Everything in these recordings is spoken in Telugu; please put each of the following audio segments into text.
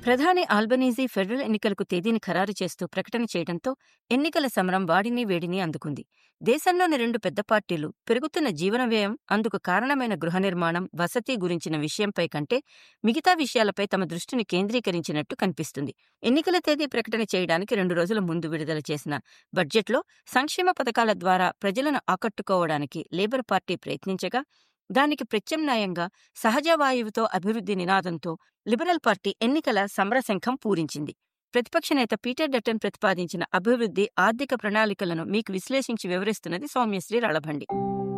ప్రధాని ఆల్బనీజీ ఫెడరల్ ఎన్నికలకు తేదీని ఖరారు చేస్తూ ప్రకటన చేయడంతో ఎన్నికల సమరం వాడిని వేడిని అందుకుంది దేశంలోని రెండు పెద్ద పార్టీలు పెరుగుతున్న జీవన వ్యయం అందుకు కారణమైన గృహ నిర్మాణం వసతి గురించిన విషయంపై కంటే మిగతా విషయాలపై తమ దృష్టిని కేంద్రీకరించినట్టు కనిపిస్తుంది ఎన్నికల తేదీ ప్రకటన చేయడానికి రెండు రోజుల ముందు విడుదల చేసిన బడ్జెట్లో సంక్షేమ పథకాల ద్వారా ప్రజలను ఆకట్టుకోవడానికి లేబర్ పార్టీ ప్రయత్నించగా దానికి ప్రత్యామ్నాయంగా సహజ వాయువుతో అభివృద్ధి నినాదంతో లిబరల్ పార్టీ ఎన్నికల సమరశంఖం పూరించింది ప్రతిపక్ష నేత పీటర్ డట్టన్ ప్రతిపాదించిన అభివృద్ధి ఆర్థిక ప్రణాళికలను మీకు విశ్లేషించి వివరిస్తున్నది సౌమ్యశ్రీ రళభండి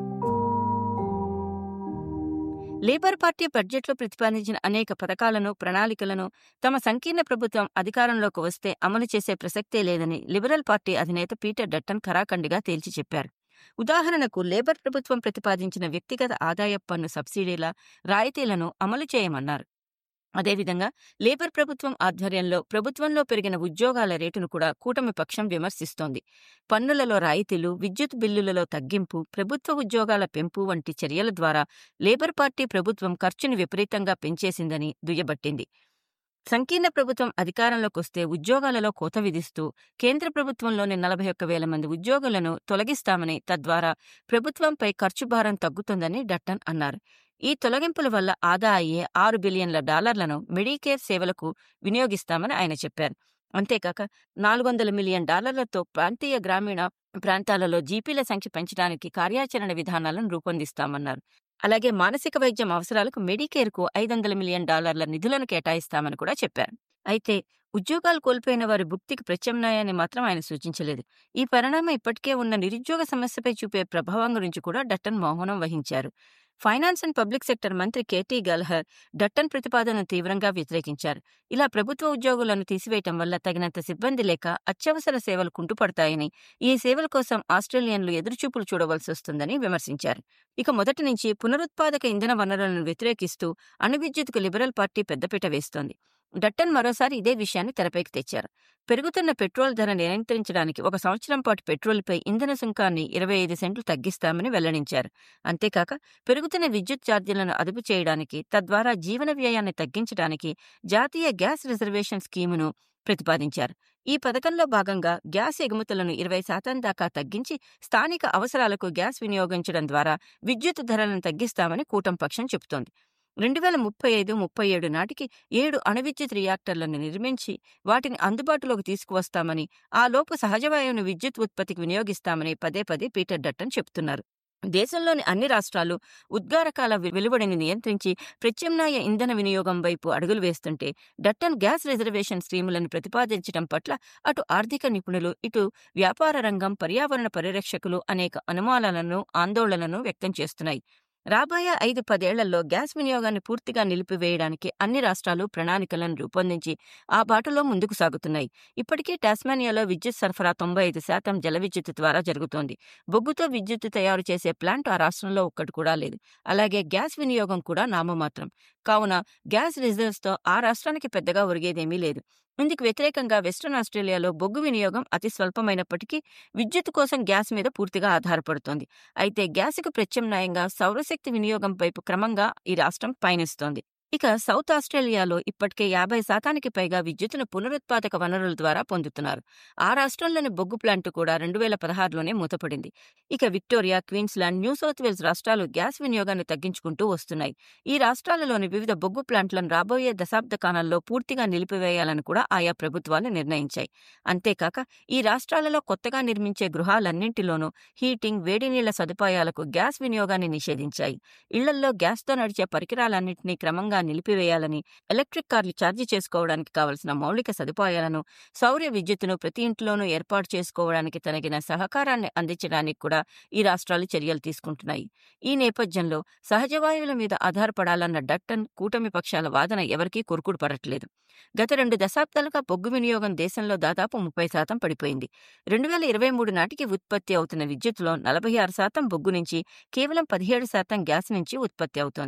లేబర్ పార్టీ బడ్జెట్లో ప్రతిపాదించిన అనేక పథకాలను ప్రణాళికలను తమ సంకీర్ణ ప్రభుత్వం అధికారంలోకి వస్తే అమలు చేసే ప్రసక్తే లేదని లిబరల్ పార్టీ అధినేత పీటర్ డట్టన్ ఖరాఖండిగా తేల్చి చెప్పారు ఉదాహరణకు లేబర్ ప్రభుత్వం ప్రతిపాదించిన వ్యక్తిగత ఆదాయ పన్ను సబ్సిడీల రాయితీలను అమలు చేయమన్నారు అదేవిధంగా లేబర్ ప్రభుత్వం ఆధ్వర్యంలో ప్రభుత్వంలో పెరిగిన ఉద్యోగాల రేటును కూడా కూటమి పక్షం విమర్శిస్తోంది పన్నులలో రాయితీలు విద్యుత్ బిల్లులలో తగ్గింపు ప్రభుత్వ ఉద్యోగాల పెంపు వంటి చర్యల ద్వారా లేబర్ పార్టీ ప్రభుత్వం ఖర్చును విపరీతంగా పెంచేసిందని దుయ్యబట్టింది సంకీర్ణ ప్రభుత్వం అధికారంలోకి వస్తే ఉద్యోగాలలో కోత విధిస్తూ కేంద్ర ప్రభుత్వంలోని నలభై ఒక్క వేల మంది ఉద్యోగులను తొలగిస్తామని తద్వారా ప్రభుత్వంపై ఖర్చు భారం తగ్గుతుందని డట్టన్ అన్నారు ఈ తొలగింపుల వల్ల ఆదా అయ్యే ఆరు బిలియన్ల డాలర్లను మెడికేర్ సేవలకు వినియోగిస్తామని ఆయన చెప్పారు అంతేకాక నాలుగు వందల మిలియన్ డాలర్లతో ప్రాంతీయ గ్రామీణ ప్రాంతాలలో జీపీల సంఖ్య పెంచడానికి కార్యాచరణ విధానాలను రూపొందిస్తామన్నారు అలాగే మానసిక వైద్యం అవసరాలకు మెడికేర్కు ఐదు వందల మిలియన్ డాలర్ల నిధులను కేటాయిస్తామని కూడా చెప్పారు అయితే ఉద్యోగాలు కోల్పోయిన వారి భుక్తికి ప్రత్యామ్నాయాన్ని మాత్రం ఆయన సూచించలేదు ఈ పరిణామం ఇప్పటికే ఉన్న నిరుద్యోగ సమస్యపై చూపే ప్రభావం గురించి కూడా డట్టన్ మౌనం వహించారు ఫైనాన్స్ అండ్ పబ్లిక్ సెక్టర్ మంత్రి కేటీ గల్హర్ డట్టన్ ప్రతిపాదనను తీవ్రంగా వ్యతిరేకించారు ఇలా ప్రభుత్వ ఉద్యోగులను తీసివేయటం వల్ల తగినంత సిబ్బంది లేక అత్యవసర సేవలు కుంటుపడతాయని ఈ సేవల కోసం ఆస్ట్రేలియన్లు ఎదురుచూపులు చూడవలసి వస్తుందని విమర్శించారు ఇక మొదటి నుంచి పునరుత్పాదక ఇంధన వనరులను వ్యతిరేకిస్తూ అణువిద్యుత్కు లిబరల్ పార్టీ పెద్దపీట వేస్తోంది డట్టన్ మరోసారి ఇదే విషయాన్ని తెరపైకి తెచ్చారు పెరుగుతున్న పెట్రోల్ ధర నియంత్రించడానికి ఒక సంవత్సరం పాటు పెట్రోల్పై ఇంధన సుంకాన్ని ఇరవై ఐదు సెంట్లు తగ్గిస్తామని వెల్లడించారు అంతేకాక పెరుగుతున్న విద్యుత్ ఛార్జీలను అదుపు చేయడానికి తద్వారా జీవన వ్యయాన్ని తగ్గించడానికి జాతీయ గ్యాస్ రిజర్వేషన్ స్కీమును ప్రతిపాదించారు ఈ పథకంలో భాగంగా గ్యాస్ ఎగుమతులను ఇరవై శాతం దాకా తగ్గించి స్థానిక అవసరాలకు గ్యాస్ వినియోగించడం ద్వారా విద్యుత్ ధరలను తగ్గిస్తామని కూటంపక్షం చెబుతోంది రెండు వేల ముప్పై ఐదు ముప్పై ఏడు నాటికి ఏడు అణువిద్యుత్ రియాక్టర్లను నిర్మించి వాటిని అందుబాటులోకి తీసుకువస్తామని ఆ లోపు సహజవాయువును విద్యుత్ ఉత్పత్తికి వినియోగిస్తామని పదే పదే పీటర్ డట్టన్ చెబుతున్నారు దేశంలోని అన్ని రాష్ట్రాలు ఉద్గారకాల వెలువడిని నియంత్రించి ప్రత్యామ్నాయ ఇంధన వినియోగం వైపు అడుగులు వేస్తుంటే డట్టన్ గ్యాస్ రిజర్వేషన్ స్కీములను ప్రతిపాదించడం పట్ల అటు ఆర్థిక నిపుణులు ఇటు వ్యాపార రంగం పర్యావరణ పరిరక్షకులు అనేక అనుమానాలను ఆందోళనను వ్యక్తం చేస్తున్నాయి రాబోయే ఐదు పదేళ్లలో గ్యాస్ వినియోగాన్ని పూర్తిగా నిలిపివేయడానికి అన్ని రాష్ట్రాలు ప్రణాళికలను రూపొందించి ఆ బాటలో ముందుకు సాగుతున్నాయి ఇప్పటికే టాస్మానియాలో విద్యుత్ సరఫరా తొంభై ఐదు శాతం జల విద్యుత్ ద్వారా జరుగుతోంది బొగ్గుతో విద్యుత్ తయారు చేసే ప్లాంట్ ఆ రాష్ట్రంలో ఒక్కటి కూడా లేదు అలాగే గ్యాస్ వినియోగం కూడా నామమాత్రం కావున గ్యాస్ రిజర్వ్స్తో ఆ రాష్ట్రానికి పెద్దగా ఒరిగేదేమీ లేదు ఇందుకు వ్యతిరేకంగా వెస్ట్రన్ ఆస్ట్రేలియాలో బొగ్గు వినియోగం అతి స్వల్పమైనప్పటికీ విద్యుత్ కోసం గ్యాస్ మీద పూర్తిగా ఆధారపడుతోంది అయితే గ్యాస్కు ప్రత్యామ్నాయంగా సౌరశక్తి వినియోగం వైపు క్రమంగా ఈ రాష్ట్రం పయనిస్తోంది ఇక సౌత్ ఆస్ట్రేలియాలో ఇప్పటికే యాభై శాతానికి పైగా విద్యుత్తును పునరుత్పాదక వనరుల ద్వారా పొందుతున్నారు ఆ రాష్ట్రంలోని బొగ్గు ప్లాంట్ కూడా రెండు వేల పదహారులోనే మూతపడింది ఇక Victoria Queensland New South Wales రాష్ట్రాలు గ్యాస్ వినియోగాన్ని తగ్గించుకుంటూ వస్తున్నాయి ఈ రాష్ట్రాలలోని వివిధ బొగ్గు ప్లాంట్లను రాబోయే దశాబ్ద కాలంలో పూర్తిగా నిలిపివేయాలని కూడా ఆయా ప్రభుత్వాలు నిర్ణయించాయి అంతేకాక ఈ రాష్ట్రాలలో కొత్తగా నిర్మించే గృహాలన్నింటిలోనూ హీటింగ్ వేడి నీళ్ల సదుపాయాలకు గ్యాస్ వినియోగాన్ని నిషేధించాయి ఇళ్లల్లో గ్యాస్తో నడిచే పరికరాలన్నింటినీ క్రమంగా నిలిపివేయాలని ఎలక్ట్రిక్ కార్లు ఛార్జీ చేసుకోవడానికి కావలసిన మౌలిక సదుపాయాలను సౌర విద్యుత్తును ప్రతి ఇంట్లోనూ ఏర్పాటు చేసుకోవడానికి తగిన సహకారాన్ని అందించడానికి కూడా ఈ రాష్ట్రాలు చర్యలు తీసుకుంటున్నాయి ఈ నేపథ్యంలో సహజ వాయువుల మీద ఆధారపడాలన్న డట్టన్ కూటమి పక్షాల వాదన ఎవరికీ కొరుకుడు పడట్లేదు గత రెండు దశాబ్దాలుగా బొగ్గు వినియోగం దేశంలో దాదాపు ముప్పై శాతం పడిపోయింది రెండు వేల ఇరవై మూడు నాటికి ఉత్పత్తి అవుతున్న విద్యుత్తులో నలభై ఆరు శాతం బొగ్గు నుంచి కేవలం పదిహేడు శాతం గ్యాస్ నుంచి ఉత్పత్తి అవుతోంది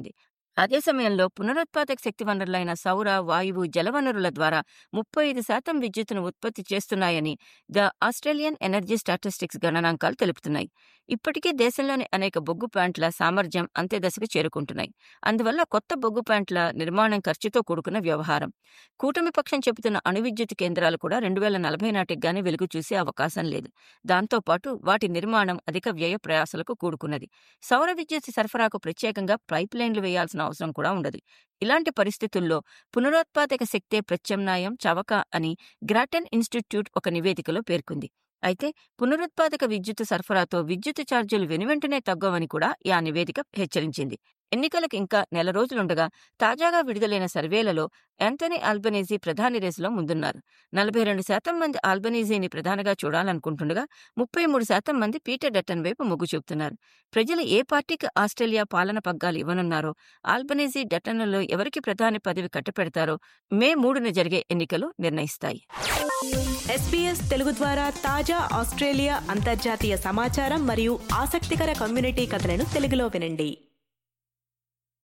అదే సమయంలో పునరుత్పాదక శక్తి వనరులైన సౌర వాయువు జలవనరుల ద్వారా ముప్పై ఐదు శాతం విద్యుత్తును ఉత్పత్తి చేస్తున్నాయని ద ఆస్ట్రేలియన్ ఎనర్జీ స్టాటిస్టిక్స్ గణనాంకాలు తెలుపుతున్నాయి ఇప్పటికే దేశంలోని అనేక బొగ్గు ప్లాంట్ల సామర్థ్యం అంతే దశకు చేరుకుంటున్నాయి అందువల్ల కొత్త బొగ్గు ప్లాంట్ల నిర్మాణం ఖర్చుతో కూడుకున్న వ్యవహారం కూటమి పక్షం చెబుతున్న అణు విద్యుత్ కేంద్రాలు కూడా రెండు వేల నలభై నాటికి గానీ వెలుగు చూసే అవకాశం లేదు దాంతోపాటు వాటి నిర్మాణం అధిక వ్యయ ప్రయాసాలకు కూడుకున్నది సౌర విద్యుత్ సరఫరాకు ప్రత్యేకంగా పైప్ లైన్లు వేయాల్సిన అవసరం కూడా ఉండదు ఇలాంటి పరిస్థితుల్లో పునరుత్పాదక శక్తే ప్రత్యామ్నాయం చవక అని గ్రాటన్ ఇన్స్టిట్యూట్ ఒక నివేదికలో పేర్కొంది అయితే పునరుత్పాదక విద్యుత్ సరఫరాతో విద్యుత్ ఛార్జీలు వెనువెంటనే తగ్గవని కూడా ఆ నివేదిక హెచ్చరించింది ఎన్నికలకు ఇంకా నెల రోజులుండగా తాజాగా విడుదలైన సర్వేలలో యాంటనీ ఆల్బనీజీ ప్రధాని రేసులో ముందున్నారు నలభై రెండు శాతం మంది ఆల్బనీజీని ప్రధానిగా చూడాలనుకుంటుండగా ముప్పై మూడు శాతం మంది పీటర్ డట్టన్ వైపు మొగ్గు చూపుతున్నారు ప్రజలు ఏ పార్టీకి ఆస్ట్రేలియా పాలన పగ్గాలు ఇవ్వనున్నారో ఆల్బనీజీ డట్టన్లలో ఎవరికి ప్రధాని పదవి కట్టపెడతారో మే మూడున జరిగే ఎన్నికలు నిర్ణయిస్తాయి ఎస్పీఎస్ తెలుగు ద్వారా తాజా ఆస్ట్రేలియా అంతర్జాతీయ సమాచారం మరియు ఆసక్తికర కమ్యూనిటీ కథలను తెలుగులో వినండి